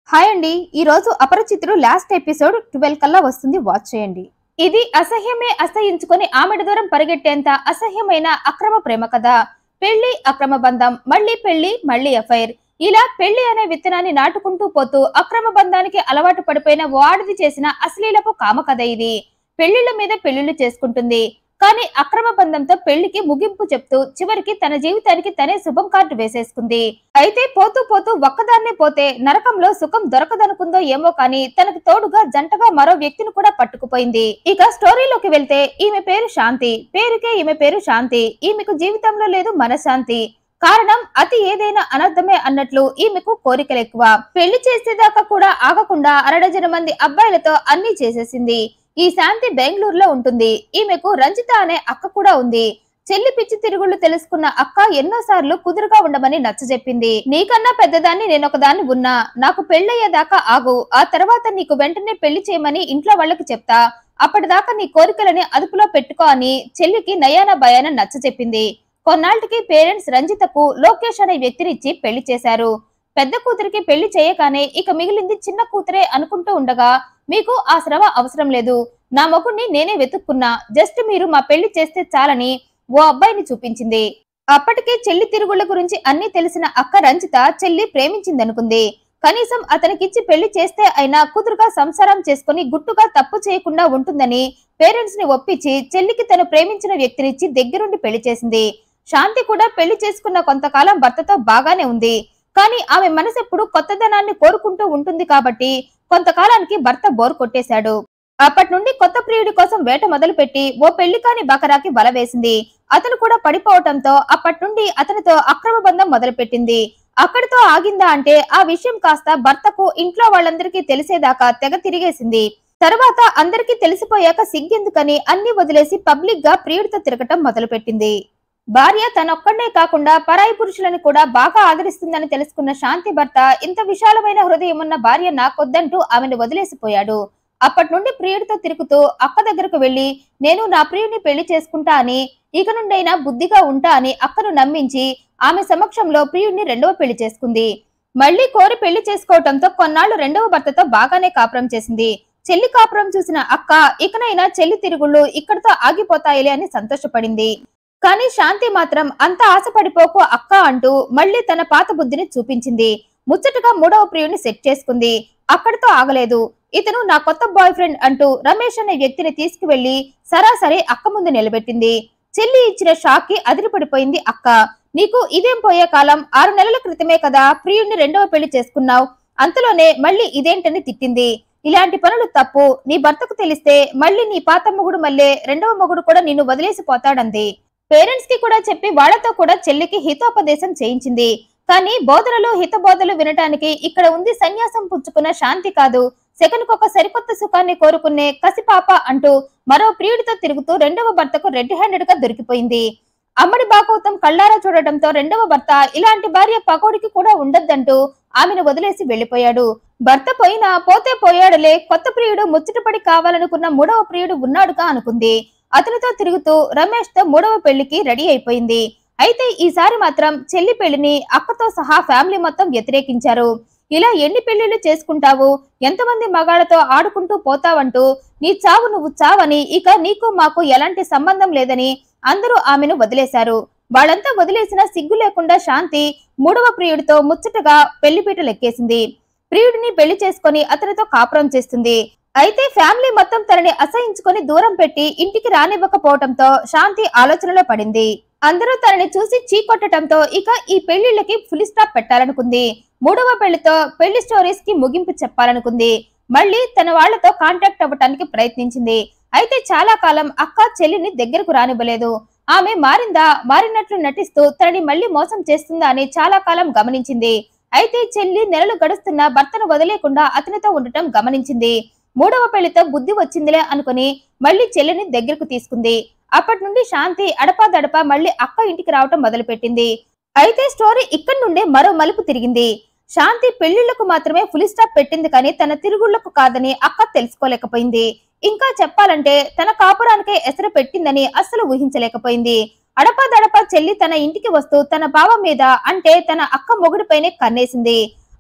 hi అండి ఈ రోజు అపరిచితుడు లాస్ట్ ఎపిసోడ్ ట్వెల్వ్ కల్లా వస్తుంది వాచ్ చేయండి ఇది అసహ్యమే అసహించుకొని ఆమెడ దూరం పరిగెట్టేంత అసహ్యమైన అక్రమ ప్రేమ కథ పెళ్లి అక్రమ బంధం మళ్ళీ పెళ్లి మళ్ళీ ఎఫైర్ ఇలా పెళ్లి అనే విత్తనాన్ని నాటుకుంటూ పోతూ అక్రమ బంధానికి అలవాటు పడిపోయిన వాడిది చేసిన అశ్లీలపు కామ కథ ఇది పెళ్లిళ్ల మీద పెళ్లిళ్లు చేసుకుంటుంది కానీ అక్రమ బంధంతో పెళ్లికి ముగింపు చెప్తూ చివరికి తన జీవితానికి తనే శుభం కార్డు వేసేసుకుంది అయితే పోతూ పోతూ ఒక్కదాన్నే పోతే నరకంలో సుఖం దొరకదనుకుందో ఏమో కానీ తనకు తోడుగా జంటగా మరో వ్యక్తిని కూడా పట్టుకుపోయింది ఇక స్టోరీలోకి వెళ్తే ఈమె పేరు శాంతి పేరుకే ఈమె పేరు శాంతి ఈమెకు జీవితంలో లేదు మనశ్శాంతి కారణం అతి ఏదైనా అనర్థమే అన్నట్లు ఈమెకు కోరికలు ఎక్కువ పెళ్లి చేసేదాకా కూడా ఆగకుండా అరడజన మంది అబ్బాయిలతో అన్ని చేసేసింది ఈ శాంతి బెంగళూరులో ఉంటుంది ఈమెకు రంజిత అనే అక్క కూడా ఉంది చెల్లి పిచ్చి తిరుగుళ్ళు తెలుసుకున్న అక్క ఎన్నోసార్లు కుదురుగా ఉండమని నచ్చజెప్పింది నీకన్నా పెద్దదాన్ని నేనొకదాన్ని ఉన్నా నాకు పెళ్ళయ్యేదాకా ఆగు ఆ తర్వాత నీకు వెంటనే పెళ్లి చేయమని ఇంట్లో వాళ్ళకి చెప్తా అప్పటిదాకా నీ కోరికలని అదుపులో పెట్టుకో అని చెల్లికి నయాన భయాన నచ్చజెప్పింది కొన్నాళ్ళకి పేరెంట్స్ రంజితకు లోకేష్ అనే వ్యక్తినిచ్చి పెళ్లి చేశారు పెద్ద కూతురికి పెళ్లి చేయగానే ఇక మిగిలింది చిన్న కూతురే అనుకుంటూ ఉండగా మీకు ఆ శ్రమ అవసరం లేదు నా మొగుణ్ణి నేనే వెతుక్కున్నా జస్ట్ మీరు మా పెళ్లి చేస్తే చాలని ఓ అబ్బాయిని చూపించింది అప్పటికే చెల్లి తిరుగుళ్ళ గురించి అన్ని తెలిసిన అక్క రంజిత చెల్లి ప్రేమించిందనుకుంది కనీసం అతనికిచ్చి పెళ్లి చేస్తే అయినా కుదురుగా సంసారం చేసుకుని గుట్టుగా తప్పు చేయకుండా ఉంటుందని పేరెంట్స్ ని ఒప్పించి చెల్లికి తను ప్రేమించిన వ్యక్తినిచ్చి దగ్గరుండి పెళ్లి చేసింది శాంతి కూడా పెళ్లి చేసుకున్న కొంతకాలం భర్తతో బాగానే ఉంది కానీ ఆమె మనసు ఎప్పుడు కొత్తదనాన్ని కోరుకుంటూ ఉంటుంది కాబట్టి కొంతకాలానికి భర్త బోర్ కొట్టేశాడు అప్పటి నుండి కొత్త ప్రియుడి కోసం వేట మొదలుపెట్టి ఓ పెళ్లి కాని బకరాకి బల వేసింది అతను కూడా పడిపోవటంతో అప్పటి నుండి అతనితో అక్రమ బంధం మొదలుపెట్టింది అక్కడితో ఆగిందా అంటే ఆ విషయం కాస్త భర్తకు ఇంట్లో వాళ్ళందరికీ తెలిసేదాకా తెగ తిరిగేసింది తర్వాత అందరికీ తెలిసిపోయాక సిగ్గెందుకని అన్ని వదిలేసి పబ్లిక్ గా ప్రియుడితో తిరగటం మొదలుపెట్టింది భార్య తనొక్కడే కాకుండా పరాయి పురుషులను కూడా బాగా ఆదరిస్తుందని తెలుసుకున్న శాంతి భర్త ఇంత విశాలమైన హృదయం ఉన్న భార్య నాకొద్దంటూ ఆమెను వదిలేసిపోయాడు అప్పటి నుండి ప్రియుడితో తిరుగుతూ అక్క దగ్గరకు వెళ్లి నేను నా ప్రియుడిని పెళ్లి చేసుకుంటా అని ఇక నుండైనా బుద్ధిగా ఉంటా అని అక్కను నమ్మించి ఆమె సమక్షంలో ప్రియుడిని రెండవ పెళ్లి చేసుకుంది మళ్లీ కోరి పెళ్లి చేసుకోవటంతో కొన్నాళ్లు రెండవ భర్తతో బాగానే కాపురం చేసింది చెల్లి కాపురం చూసిన అక్క ఇకనైనా చెల్లి తిరుగుళ్ళు ఇక్కడితో ఆగిపోతాయిలే అని సంతోషపడింది కానీ శాంతి మాత్రం అంత ఆశపడిపోకు అక్క అంటూ మళ్లీ తన పాత బుద్ధిని చూపించింది ముచ్చటగా మూడవ ప్రియుని సెట్ చేసుకుంది అక్కడితో ఆగలేదు ఇతను నా కొత్త బాయ్ ఫ్రెండ్ అంటూ రమేష్ అనే వ్యక్తిని తీసుకువెళ్లి సరాసరి అక్క ముందు నిలబెట్టింది చెల్లి ఇచ్చిన షాక్ కి అదిరిపడిపోయింది అక్క నీకు ఇదేం పోయే కాలం ఆరు నెలల క్రితమే కదా ప్రియుణ్ణి రెండవ పెళ్లి చేసుకున్నావు అంతలోనే మళ్ళీ ఇదేంటని తిట్టింది ఇలాంటి పనులు తప్పు నీ భర్తకు తెలిస్తే మళ్ళీ నీ పాత మొగుడు మళ్ళీ రెండవ మొగుడు కూడా నిన్ను వదిలేసిపోతాడంది పేరెంట్స్ కి కూడా చెప్పి వాళ్ళతో కూడా చెల్లికి హితోపదేశం చేయించింది కానీ బోధనలు హితబోధలు వినటానికి ఇక్కడ ఉంది సన్యాసం పుచ్చుకున్న శాంతి కాదు సెకండ్ ఒక సరికొత్త సుఖాన్ని కోరుకునే కసిపాప అంటూ మరో ప్రియుడితో తిరుగుతూ రెండవ భర్తకు రెడ్ హ్యాండెడ్ గా దొరికిపోయింది అమ్మడి బాగోతం కళ్ళారా చూడటంతో రెండవ భర్త ఇలాంటి భార్య పకోడికి కూడా ఉండొద్దంటూ ఆమెను వదిలేసి వెళ్లిపోయాడు భర్త పోయినా పోతే పోయాడులే కొత్త ప్రియుడు ముచ్చటపడి కావాలనుకున్న మూడవ ప్రియుడు ఉన్నాడుగా అనుకుంది అతనితో తిరుగుతూ రమేష్ తో మూడవ పెళ్లికి రెడీ అయిపోయింది అయితే ఈసారి మాత్రం చెల్లి పెళ్లిని అక్కతో సహా ఫ్యామిలీ మొత్తం వ్యతిరేకించారు ఇలా ఎన్ని పెళ్లిళ్లు చేసుకుంటావు ఎంతమంది మగాళ్లతో ఆడుకుంటూ పోతావంటూ నీ చావు నువ్వు చావని ఇక నీకు మాకు ఎలాంటి సంబంధం లేదని అందరూ ఆమెను వదిలేశారు వాళ్ళంతా వదిలేసిన సిగ్గు లేకుండా శాంతి మూడవ ప్రియుడితో ముచ్చటగా పెళ్లిపీట లెక్కేసింది ప్రియుడిని పెళ్లి చేసుకొని అతనితో కాపురం చేస్తుంది అయితే ఫ్యామిలీ మొత్తం తనని అసహించుకొని దూరం పెట్టి ఇంటికి రానివ్వకపోవటంతో శాంతి ఆలోచనలో పడింది అందరూ తనని చూసి చీకొట్టడంతో ఇక ఈ పెళ్లిళ్ళకి ఫుల్ స్టాప్ పెట్టాలనుకుంది మూడవ పెళ్లితో పెళ్లి స్టోరీస్ కి ముగింపు చెప్పాలనుకుంది మళ్ళీ తన వాళ్లతో కాంటాక్ట్ అవ్వటానికి ప్రయత్నించింది అయితే చాలా కాలం అక్క చెల్లిని దగ్గరకు రానివ్వలేదు ఆమె మారిందా మారినట్లు నటిస్తూ తనని మళ్ళీ మోసం చేస్తుందా అని చాలా కాలం గమనించింది అయితే చెల్లి నెలలు గడుస్తున్నా భర్తను వదిలేకుండా అతనితో ఉండటం గమనించింది మూడవ పెళ్లితో బుద్ధి వచ్చిందిలే అనుకుని మళ్ళీ చెల్లిని దగ్గరకు తీసుకుంది అప్పటి నుండి శాంతి అడపాదడపా మళ్ళీ అక్క ఇంటికి రావటం మొదలుపెట్టింది అయితే స్టోరీ ఇక్కడి నుండే మరో మలుపు తిరిగింది శాంతి పెళ్లిళ్లకు మాత్రమే ఫుల్ స్టాప్ పెట్టింది కానీ తన తిరుగుళ్లకు కాదని అక్క తెలుసుకోలేకపోయింది ఇంకా చెప్పాలంటే తన కాపురానికే ఎసరు పెట్టిందని అస్సలు ఊహించలేకపోయింది అడపాదడపా చెల్లి తన ఇంటికి వస్తూ తన బావ మీద అంటే తన అక్క మొగుడిపైనే కన్నేసింది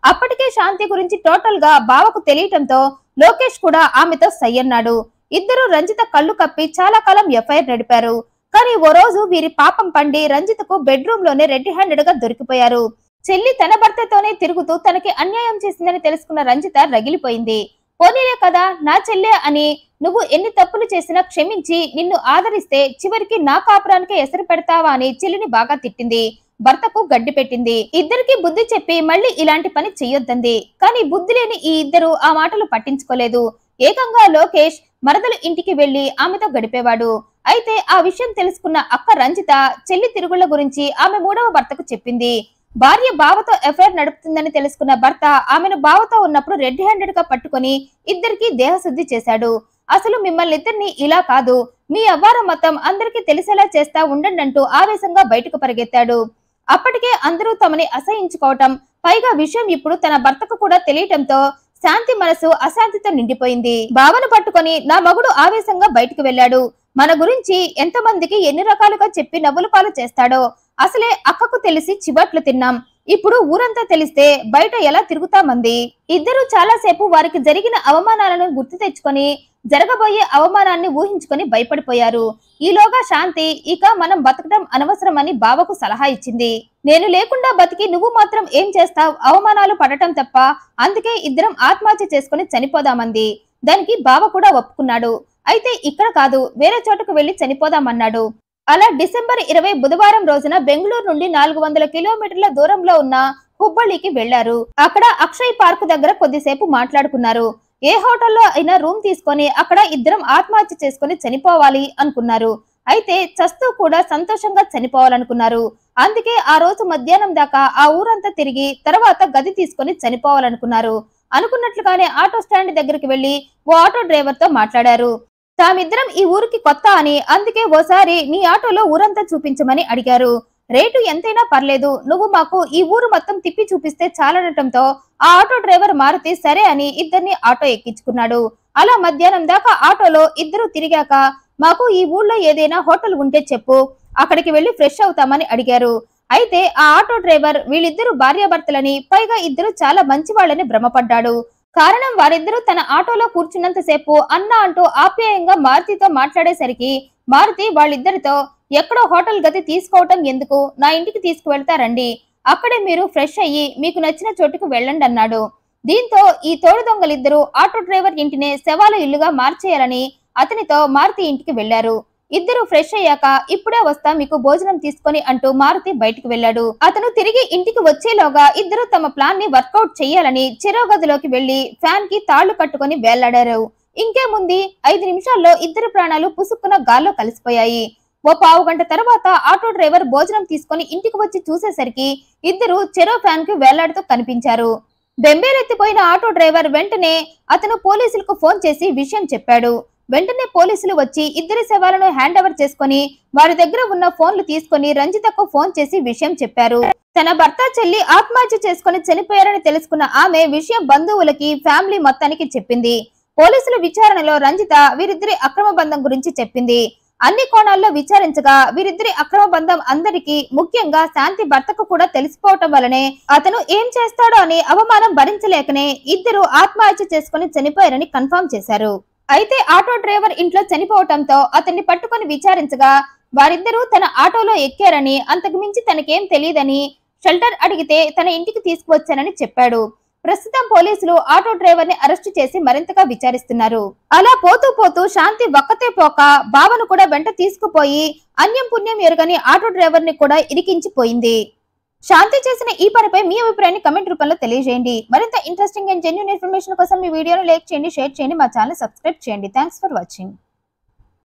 అప్పటికే శాంతి గురించి టోటల్ గా బావకు తెలియటంతో లోకేష్ కూడా ఆమెతో సై అన్నాడు ఇద్దరు రంజిత కళ్ళు కప్పి చాలా కాలం ఎఫ్ఐఆర్ నడిపారు కానీ ఓ రోజు వీరి పాపం పండి రంజితకు బెడ్రూమ్ లోనే రెడ్ హ్యాండెడ్ గా దొరికిపోయారు చెల్లి తన భర్తతోనే తిరుగుతూ తనకి అన్యాయం చేసిందని తెలుసుకున్న రంజిత రగిలిపోయింది పోనీలే కదా నా చెల్లె అని నువ్వు ఎన్ని తప్పులు చేసినా క్షమించి నిన్ను ఆదరిస్తే చివరికి నా కాపురానికే ఎసరు పెడతావా అని చెల్లిని బాగా తిట్టింది భర్తకు గడ్డి పెట్టింది ఇద్దరికి బుద్ధి చెప్పి మళ్ళీ ఇలాంటి పని చెయ్యొద్దంది కానీ బుద్ధి లేని ఈ ఇద్దరు ఆ మాటలు పట్టించుకోలేదు ఏకంగా లోకేష్ మరదలు ఇంటికి వెళ్లి ఆమెతో గడిపేవాడు అయితే ఆ విషయం తెలుసుకున్న అక్క రంజిత చెల్లి తిరుగుళ్ల గురించి ఆమె మూడవ భర్తకు చెప్పింది భార్య బావతో ఎఫ్ఐఆర్ నడుపుతుందని తెలుసుకున్న భర్త ఆమెను బావతో ఉన్నప్పుడు రెడ్ హ్యాండెడ్ గా పట్టుకొని ఇద్దరికి దేహశుద్ధి చేశాడు అసలు మిమ్మల్ని ఇద్దరిని ఇలా కాదు మీ అవ్వార మతం అందరికీ తెలిసేలా చేస్తా ఉండండి అంటూ ఆవేశంగా బయటకు పరిగెత్తాడు అప్పటికే అందరూ తమని అసహించుకోవటం పైగా విషయం ఇప్పుడు తన భర్తకు కూడా తెలియటంతో శాంతి మనసు అశాంతితో నిండిపోయింది భావన పట్టుకొని నా మగుడు ఆవేశంగా బయటకు వెళ్ళాడు మన గురించి ఎంతమందికి ఎన్ని రకాలుగా చెప్పి నవ్వుల పాలు చేస్తాడో అసలే అక్కకు తెలిసి చివట్లు తిన్నాం ఇప్పుడు ఊరంతా తెలిస్తే బయట ఎలా తిరుగుతామంది ఇద్దరు చాలాసేపు వారికి జరిగిన అవమానాలను గుర్తు తెచ్చుకొని జరగబోయే అవమానాన్ని ఊహించుకొని భయపడిపోయారు ఈలోగా శాంతి ఇక మనం బతకడం అనవసరమని బావకు సలహా ఇచ్చింది నేను లేకుండా బతికి నువ్వు మాత్రం ఏం చేస్తావు అవమానాలు పడటం తప్ప అందుకే ఇద్దరం ఆత్మహత్య చేసుకుని చనిపోదామంది దానికి బావ కూడా ఒప్పుకున్నాడు అయితే ఇక్కడ కాదు వేరే చోటుకు వెళ్లి చనిపోదామన్నాడు అలా డిసెంబర్ ఇరవై బుధవారం రోజున బెంగళూరు నుండి నాలుగు వందల కిలోమీటర్ల దూరంలో ఉన్న హుబ్బಳ್ಳಿకి వెళ్లారు అక్కడ అక్షయ్ పార్క్ దగ్గర కొద్దిసేపు మాట్లాడుకున్నారు ఏ హోటల్లో అయినా రూమ్ తీసుకొని అక్కడ ఇద్దరం ఆత్మహత్య చేసుకుని చనిపోవాలి అనుకున్నారు అయితే చస్తూ కూడా సంతోషంగా చనిపోవాలనుకున్నారు అందుకే ఆ రోజు మధ్యాహ్నం దాకా ఆ ఊరంతా తిరిగి తర్వాత గది తీసుకొని చనిపోవాలనుకున్నారు అనుకున్నట్లుగానే ఆటో స్టాండ్ దగ్గరికి వెళ్లి ఓ ఆటో డ్రైవర్ తో మాట్లాడారు తామిద్దరం ఈ ఊరికి కొత్త అని అందుకే ఓసారి నీ ఆటోలో ఊరంతా చూపించమని అడిగారు రేటు ఎంతైనా పర్లేదు నువ్వు మాకు ఈ ఊరు మొత్తం తిప్పి చూపిస్తే చాలనటంతో ఆ ఆటో డ్రైవర్ మారుతి సరే అని ఇద్దరిని ఆటో ఎక్కించుకున్నాడు అలా మధ్యాహ్నం దాకా ఆటోలో ఇద్దరు తిరిగాక మాకు ఈ ఊళ్ళో ఏదైనా హోటల్ ఉంటే చెప్పు అక్కడికి వెళ్లి ఫ్రెష్ అవుతామని అడిగారు అయితే ఆ ఆటో డ్రైవర్ వీళ్ళిద్దరు భార్యాభర్తలని పైగా ఇద్దరు చాలా మంచి వాళ్ళని భ్రమపడ్డాడు కారణం వారిద్దరూ తన ఆటోలో కూర్చున్నంతసేపు అన్న అంటూ ఆప్యాయంగా మారుతితో మాట్లాడేసరికి మారుతి వాళ్ళిద్దరితో ఎక్కడో హోటల్ గది తీసుకోవటం ఎందుకు నా ఇంటికి తీసుకువెళ్తారండి అక్కడే మీరు ఫ్రెష్ అయ్యి మీకు నచ్చిన చోటుకు వెళ్ళండి అన్నాడు దీంతో ఈ తోడు దొంగలిద్దరూ ఆటో డ్రైవర్ ఇంటినే శవాల ఇల్లుగా మార్చేయాలని అతనితో మారుతి ఇంటికి వెళ్లారు ఇద్దరు ఫ్రెష్ అయ్యాక ఇప్పుడే వస్తా మీకు భోజనం తీసుకొని అంటూ మారుతి బయటికి వెళ్ళాడు అతను తిరిగి ఇంటికి వచ్చేలోగా ఇద్దరు తమ ప్లాన్ ని వర్కౌట్ చేయాలని చెరో గదిలోకి వెళ్లి ఫ్యాన్ కి తాళ్లు కట్టుకొని వేళ్లాడారు ఇంకేముంది ఐదు నిమిషాల్లో ఇద్దరు ప్రాణాలు పుసుక్కున గాల్లో కలిసిపోయాయి ఓ పావు గంట తర్వాత ఆటో డ్రైవర్ భోజనం తీసుకొని ఇంటికి వచ్చి చూసేసరికి ఇద్దరు చెరో ఫ్యాన్ కి వేలాడుతూ కనిపించారు బెంబేలెత్తిపోయిన ఆటో డ్రైవర్ వెంటనే అతను పోలీసులకు ఫోన్ చేసి విషయం చెప్పాడు వెంటనే పోలీసులు వచ్చి ఇద్దరి శవాలను హ్యాండ్ ఓవర్ చేసుకుని వారి దగ్గర ఉన్న ఫోన్లు తీసుకుని రంజితకు ఫోన్ చేసి విషయం చెప్పారు తన భర్త చెల్లి ఆత్మహత్య చేసుకుని చనిపోయారని తెలుసుకున్న ఆమె విషయం బంధువులకి ఫ్యామిలీ మొత్తానికి చెప్పింది పోలీసుల విచారణలో రంజిత వీరిద్దరి అక్రమ బంధం గురించి చెప్పింది అన్ని కోణాల్లో విచారించగా వీరిద్దరి అక్రమ బంధం అందరికీ ముఖ్యంగా శాంతి భర్తకు కూడా తెలిసిపోవటం వల్లనే అతను ఏం చేస్తాడో అని అవమానం భరించలేకనే ఇద్దరు ఆత్మహత్య చేసుకుని చనిపోయారని కన్ఫర్మ్ చేశారు అయితే ఆటో డ్రైవర్ ఇంట్లో చనిపోవటంతో అతన్ని పట్టుకొని విచారించగా వారిద్దరూ తన ఆటోలో ఎక్కారని అంతకు మించి తనకేం తెలియదని షెల్టర్ అడిగితే తన ఇంటికి తీసుకువచ్చానని చెప్పాడు ప్రస్తుతం పోలీసులు ఆటో డ్రైవర్ ని అరెస్టు చేసి మరింతగా విచారిస్తున్నారు అలా పోతూ పోతూ శాంతి ఒక్కతే పోక బావను కూడా వెంట తీసుకుపోయి అన్యం పుణ్యం ఎరుగని ఆటో డ్రైవర్ ని కూడా ఇరికించిపోయింది శాంతి చేసిన ఈ పనిపై మీ అభిప్రాయాన్ని కమెంట్ రూపంలో తెలియజేయండి మరింత ఇంట్రెస్టింగ్ అండ్ జెన్యున్ ఇన్ఫర్మేషన్ కోసం మీ వీడియోను లైక్ చేయండి షేర్ చేయండి మా ఛానల్ సబ్స్క్రైబ్ చేయండి థ్యాంక్స్ ఫర్ వాచింగ్